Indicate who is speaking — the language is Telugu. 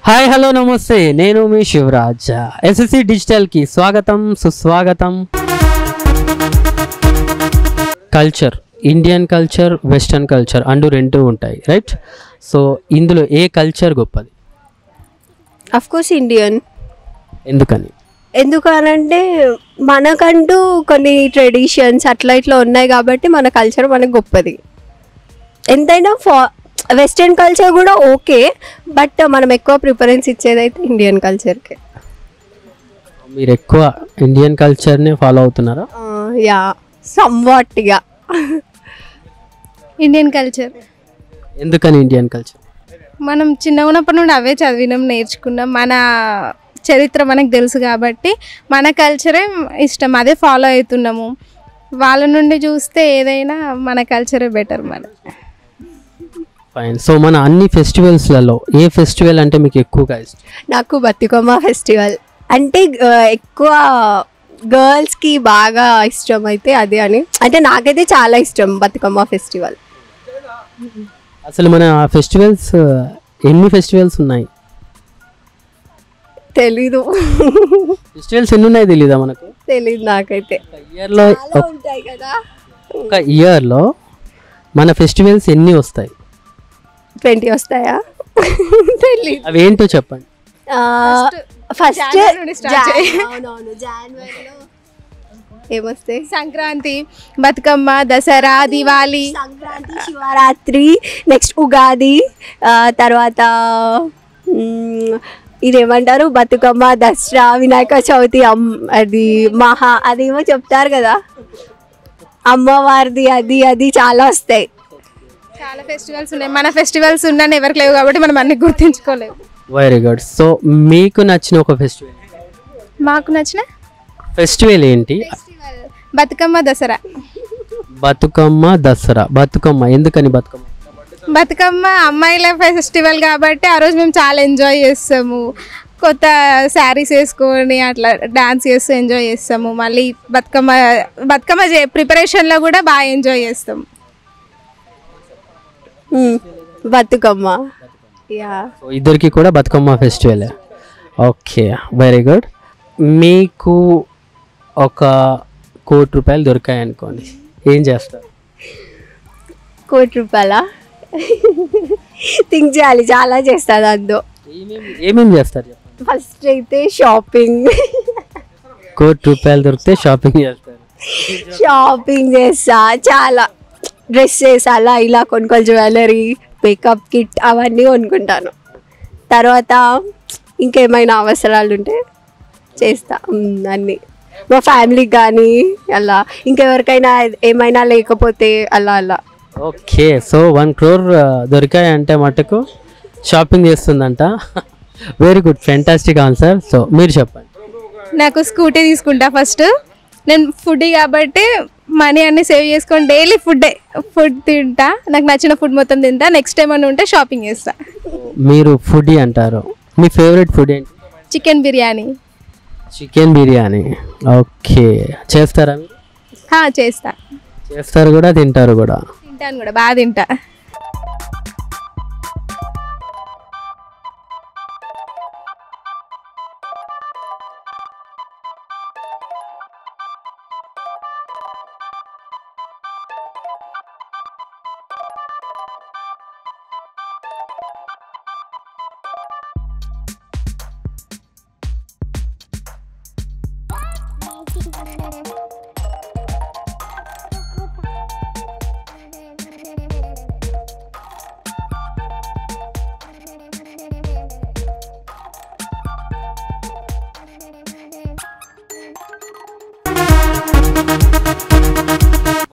Speaker 1: హాయ్ హలో నమస్తే నేను మీ శివరాజ్ ఎస్ఎస్సి డిజిటల్కి స్వాగతం సుస్వాగతం culture Indian culture western culture and రెండు ఉంటాయి రైట్ సో ఇందులో ఏ కల్చర్ గొప్పది
Speaker 2: అఫ్ కోర్స్ ఇండియన్
Speaker 1: ఎందుకని
Speaker 2: ఎందుకనంటే మనకంటూ కొన్ని ట్రెడిషన్స్ అట్లా ఇట్లా ఉన్నాయి కాబట్టి మన కల్చర్ మనకు గొప్పది ఎంతైనా ఫా వెస్ట్రన్ కల్చర్ కూడా ఓకే బట్ మనం ఎక్కువ ప్రిఫరెన్స్ ఇచ్చేది అయితే ఇండియన్ కల్చర్కి
Speaker 1: మీరు ఎక్కువ ఇండియన్ కల్చర్ని ఫాలో అవుతున్నారా
Speaker 2: యా సమ్వాట్గా
Speaker 3: ఇండియన్ కల్చర్
Speaker 1: ఎందుకని ఇండియన్ కల్చర్
Speaker 3: మనం చిన్నగా ఉన్నప్పటి నుండి అవే చదివినాం నేర్చుకున్నాం మన చరిత్ర మనకు తెలుసు కాబట్టి మన కల్చరే ఇష్టం అదే ఫాలో అవుతున్నాము వాళ్ళ నుండి చూస్తే ఏదైనా మన కల్చరే బెటర్ మన
Speaker 1: ఫైన్ సో మన అన్ని ఫెస్టివల్స్లలో ఏ ఫెస్టివల్ అంటే మీకు ఎక్కువగా ఇష్టం
Speaker 2: నాకు బతుకమ్మ ఫెస్టివల్ అంటే ఆ, ఎక్కువ గర్ల్స్కి బాగా ఇష్టం అయితే అదే అని అంటే నాకైతే చాలా ఇష్టం బతుకమ్మ ఫెస్టివల్
Speaker 1: అసలు మన ఫెస్టివల్స్ ఎన్ని ఫెస్టివల్స్ ఉన్నాయి
Speaker 2: తెలీదు
Speaker 1: ఫెస్టివల్స్ ఎన్ని ఉన్నాయి తెలీదా మనకు
Speaker 2: తెలీదు నాకైతే
Speaker 1: ఒక ఇయర్లో
Speaker 2: చాలా ఉంటాయి కదా
Speaker 1: ఒక ఇయర్లో మన ఫెస్టివల్స్ ఎన్ని వస్తాయి
Speaker 2: ట్వంటీ వస్తాయా తెలీదు
Speaker 1: అవి ఏంటో చెప్పండి
Speaker 2: ఫస్ట్
Speaker 3: January నుండి start చేయి.
Speaker 2: అవునవును జనవరిలో ఏమొస్తాయి
Speaker 3: సంక్రాంతి బతుకమ్మ దసరా దివాళీ
Speaker 2: సంక్రాంతి శివరాత్రి నెక్స్ట్ ఉగాది ఆ, తర్వాత మ్, ఇదేమంటారు బతుకమ్మ దసరా వినాయక చవితి అమ్ అది మహా అదేమో చెప్తారు కదా అమ్మవారిది అది అది చాలా వస్తాయి
Speaker 3: చాలా ఫెస్టివల్స్ ఉన్నాయి మన ఫెస్టివల్స్ ఉన్నాను ఎవరికి లేవు కాబట్టి మనం అన్ని గుర్తించుకోలేము
Speaker 1: వెరీ గుడ్ సో మీకు నచ్చిన ఒక ఫెస్టివల్
Speaker 3: మాకు నచ్చిన
Speaker 1: ఫెస్టివల్ ఏంటి
Speaker 3: ఫెస్టివల్ బతుకమ్మ దసరా
Speaker 1: బతుకమ్మ దసరా బతుకమ్మ ఎందుకని బతుకమ్మ
Speaker 3: బతుకమ్మ అమ్మాయిల ఫెస్టివల్ కాబట్టి ఆ రోజు మేము చాలా ఎంజాయ్ చేస్తాము కొత్త శారీస్ వేసుకొని అట్లా డాన్స్ చేస్తూ ఎంజాయ్ చేస్తాము మళ్ళీ బతుకమ్మ బతుకమ్మ చే ప్రిపరేషన్లో కూడా బాగా ఎంజాయ్ చేస్తాం
Speaker 2: మ్, బతుకమ్మ యా
Speaker 1: సో ఇద్దరికి కూడా Bathukamma festival okay very good మీకు ఒక కోటి రూపాయలు దొరికాయి అనుకోండి ఏం చేస్తారు
Speaker 2: కోటి రూపాయల థింక్ చేయాలి చాలా చేస్తుంది అందు
Speaker 1: ఏమేమి ఏమేమి చేస్తారు చెప్పండి
Speaker 2: ఫస్ట్ అయితే షాపింగ్
Speaker 1: కోటి రూపాయలు దొరికితే షాపింగ్ చేస్తారు
Speaker 2: షాపింగ్ చేస్తా చాలా డ్రెస్సెస్ అలా ఇలా కొనుక్కోవాలి జ్యువెలరీ మేకప్ కిట్ అవన్నీ కొనుక్కుంటాను తర్వాత ఇంకేమైనా అవసరాలు ఉంటే చేస్తా మ్, అన్నీ మా ఫ్యామిలీకి కానీ అలా ఇంకెవరికైనా ఏమైనా లేకపోతే అలా అలా
Speaker 1: ఓకే సో వన్ క్రోర్ దొరికాయి అంటే మటుకు షాపింగ్ చేస్తుందంట very good fantastic answer so మీరు చెప్పండి
Speaker 3: నాకు స్కూటీ తీసుకుంటా ఫస్ట్ నేను ఫుడ్ కాబట్టి మనీ అన్ని సేవ్ చేసుకొని డైలీ ఫుడ్ ఫుడ్ తింటా నాకు నచ్చిన ఫుడ్ మొత్తం తింటా నెక్స్ట్ టైం అని ఉంటే షాపింగ్ చేస్తా
Speaker 1: మీరు ఫుడీ అంటారు మీ ఫేవరెట్ ఫుడ్ ఏంటి
Speaker 3: chicken biryani
Speaker 1: chicken biryani okay చేస్తారా మీరు
Speaker 3: హా, చేస్తా
Speaker 1: చేస్తారు కూడా తింటారు కూడా
Speaker 3: తింటాను కూడా బాగా తింటా